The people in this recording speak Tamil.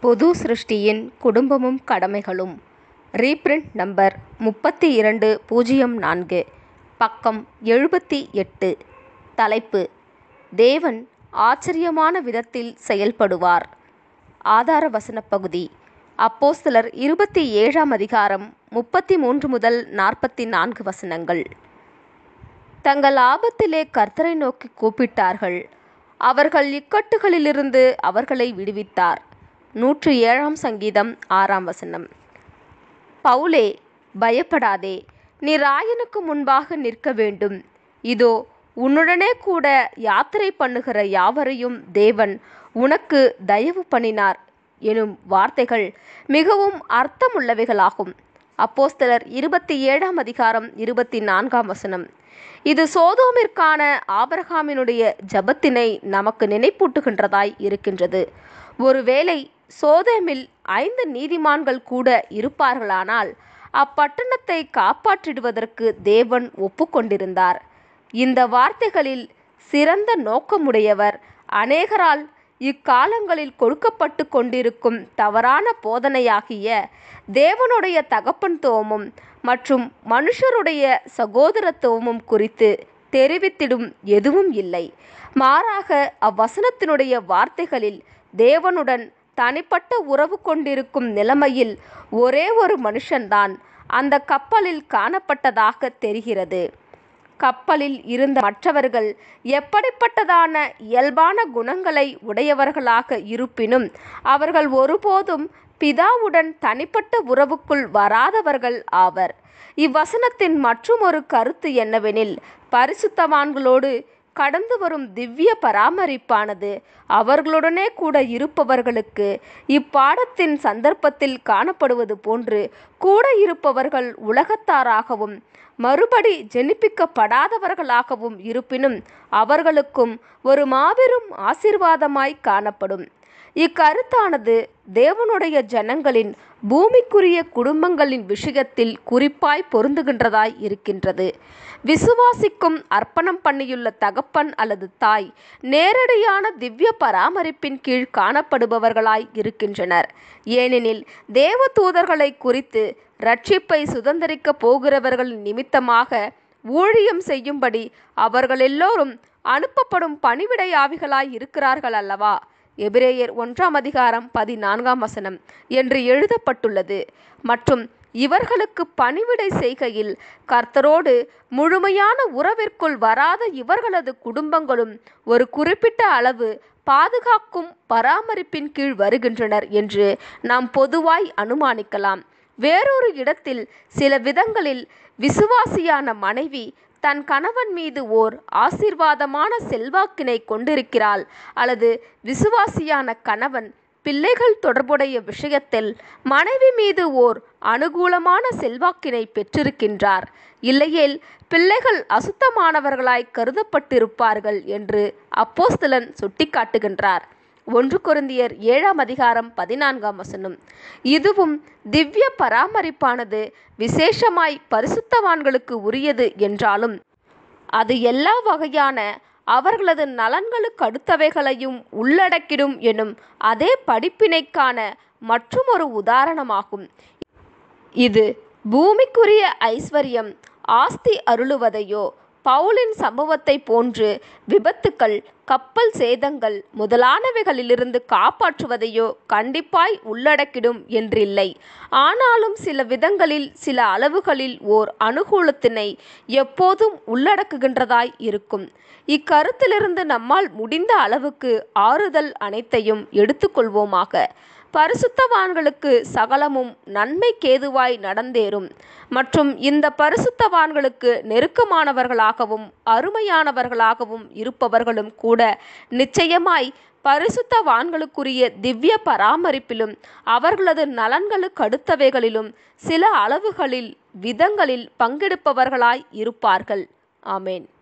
பொது சிருஷ்டியின் குடும்பமும் கடமைகளும் ரீப்ரிண்ட் நம்பர் முப்பத்தி இரண்டு பூஜ்ஜியம் நான்கு பக்கம் எழுபத்தி எட்டு தலைப்பு தேவன் ஆச்சரியமான விதத்தில் செயல்படுவார் ஆதார வசனப் பகுதி அப்போஸ்தலர் இருபத்தி ஏழாம் அதிகாரம் முப்பத்தி மூன்று முதல் நாற்பத்தி நான்கு வசனங்கள் தங்கள் ஆபத்திலே கர்த்தரை நோக்கி கூப்பிட்டார்கள் அவர்கள் இக்கட்டுகளிலிருந்து அவர்களை விடுவித்தார் நூற்று ஏழாம் சங்கீதம் ஆறாம் வசனம் பவுலே பயப்படாதே நீ ராயனுக்கு முன்பாக நிற்க வேண்டும் இதோ உன்னுடனே கூட யாத்திரை பண்ணுகிற யாவரையும் தேவன் உனக்கு தயவு பண்ணினார் எனும் வார்த்தைகள் மிகவும் அர்த்தமுள்ளவைகளாகும் அப்போஸ்தலர் இருபத்தி ஏழாம் அதிகாரம் இருபத்தி நான்காம் வசனம் இது சோதோமிற்கான ஆபரகாமினுடைய ஜபத்தினை நமக்கு நினைப்பூட்டுகின்றதாய் இருக்கின்றது ஒருவேளை சோதேமில் ஐந்து நீதிமான்கள் கூட இருப்பார்களானால் அப்பட்டணத்தை காப்பாற்றிடுவதற்கு தேவன் ஒப்புக்கொண்டிருந்தார் இந்த வார்த்தைகளில் சிறந்த நோக்கமுடையவர் அநேகரால் இக்காலங்களில் கொடுக்கப்பட்டு கொண்டிருக்கும் தவறான போதனையாகிய தேவனுடைய தகப்பன்துவமும் மற்றும் மனுஷருடைய சகோதரத்துவமும் குறித்து தெரிவித்திடும் எதுவும் இல்லை மாறாக அவ்வசனத்தினுடைய வார்த்தைகளில் தேவனுடன் தனிப்பட்ட உறவு கொண்டிருக்கும் நிலைமையில் ஒரே ஒரு மனுஷன்தான் அந்த கப்பலில் காணப்பட்டதாக தெரிகிறது கப்பலில் இருந்த மற்றவர்கள் எப்படிப்பட்டதான இயல்பான குணங்களை உடையவர்களாக இருப்பினும் அவர்கள் ஒருபோதும் பிதாவுடன் தனிப்பட்ட உறவுக்குள் வராதவர்கள் ஆவர் இவ்வசனத்தின் மற்றும் ஒரு கருத்து என்னவெனில் பரிசுத்தவான்களோடு கடந்து வரும் திவ்ய பராமரிப்பானது அவர்களுடனே கூட இருப்பவர்களுக்கு இப்பாடத்தின் சந்தர்ப்பத்தில் காணப்படுவது போன்று கூட இருப்பவர்கள் உலகத்தாராகவும் மறுபடி ஜெனிப்பிக்கப்படாதவர்களாகவும் இருப்பினும் அவர்களுக்கும் ஒரு மாபெரும் ஆசிர்வாதமாய் காணப்படும் இக்கருத்தானது தேவனுடைய ஜனங்களின் பூமிக்குரிய குடும்பங்களின் விஷயத்தில் குறிப்பாய் பொருந்துகின்றதாய் இருக்கின்றது விசுவாசிக்கும் அர்ப்பணம் பண்ணியுள்ள தகப்பன் அல்லது தாய் நேரடியான திவ்ய பராமரிப்பின் கீழ் காணப்படுபவர்களாய் இருக்கின்றனர் ஏனெனில் தேவ தூதர்களை குறித்து ரட்சிப்பை சுதந்திரிக்க போகிறவர்கள் நிமித்தமாக ஊழியம் செய்யும்படி அவர்கள் எல்லோரும் அனுப்பப்படும் பணிவிடையாவிகளாய் இருக்கிறார்கள் அல்லவா எபிரேயர் ஒன்றாம் அதிகாரம் பதினான்காம் வசனம் என்று எழுதப்பட்டுள்ளது மற்றும் இவர்களுக்கு பணிவிடை செய்கையில் கர்த்தரோடு முழுமையான உறவிற்குள் வராத இவர்களது குடும்பங்களும் ஒரு குறிப்பிட்ட அளவு பாதுகாக்கும் பராமரிப்பின் கீழ் வருகின்றனர் என்று நாம் பொதுவாய் அனுமானிக்கலாம் வேறொரு இடத்தில் சில விதங்களில் விசுவாசியான மனைவி தன் கணவன் மீது ஓர் ஆசீர்வாதமான செல்வாக்கினை கொண்டிருக்கிறாள் அல்லது விசுவாசியான கணவன் பிள்ளைகள் தொடர்புடைய விஷயத்தில் மனைவி மீது ஓர் அனுகூலமான செல்வாக்கினை பெற்றிருக்கின்றார் இல்லையேல் பிள்ளைகள் அசுத்தமானவர்களாய் கருதப்பட்டிருப்பார்கள் என்று அப்போஸ்தலன் சுட்டிக்காட்டுகின்றார் ஒன்று கொருந்தியர் ஏழாம் அதிகாரம் பதினான்காம் வசனம் இதுவும் திவ்ய பராமரிப்பானது விசேஷமாய் பரிசுத்தவான்களுக்கு உரியது என்றாலும் அது எல்லா வகையான அவர்களது நலன்களுக்கு அடுத்தவைகளையும் உள்ளடக்கிடும் எனும் அதே படிப்பினைக்கான மற்றும் ஒரு உதாரணமாகும் இது பூமிக்குரிய ஐஸ்வர்யம் ஆஸ்தி அருளுவதையோ பவுலின் சம்பவத்தை போன்று விபத்துக்கள் கப்பல் சேதங்கள் முதலானவைகளிலிருந்து காப்பாற்றுவதையோ கண்டிப்பாய் உள்ளடக்கிடும் என்றில்லை ஆனாலும் சில விதங்களில் சில அளவுகளில் ஓர் அனுகூலத்தினை எப்போதும் உள்ளடக்குகின்றதாய் இருக்கும் இக்கருத்திலிருந்து நம்மால் முடிந்த அளவுக்கு ஆறுதல் அனைத்தையும் எடுத்துக்கொள்வோமாக பரிசுத்தவான்களுக்கு சகலமும் நன்மைக்கேதுவாய் நடந்தேறும் மற்றும் இந்த பரிசுத்தவான்களுக்கு நெருக்கமானவர்களாகவும் அருமையானவர்களாகவும் இருப்பவர்களும் கூட நிச்சயமாய் பரிசுத்தவான்களுக்குரிய திவ்ய பராமரிப்பிலும் அவர்களது நலன்களுக்கு அடுத்தவைகளிலும் சில அளவுகளில் விதங்களில் பங்கெடுப்பவர்களாய் இருப்பார்கள் ஆமேன்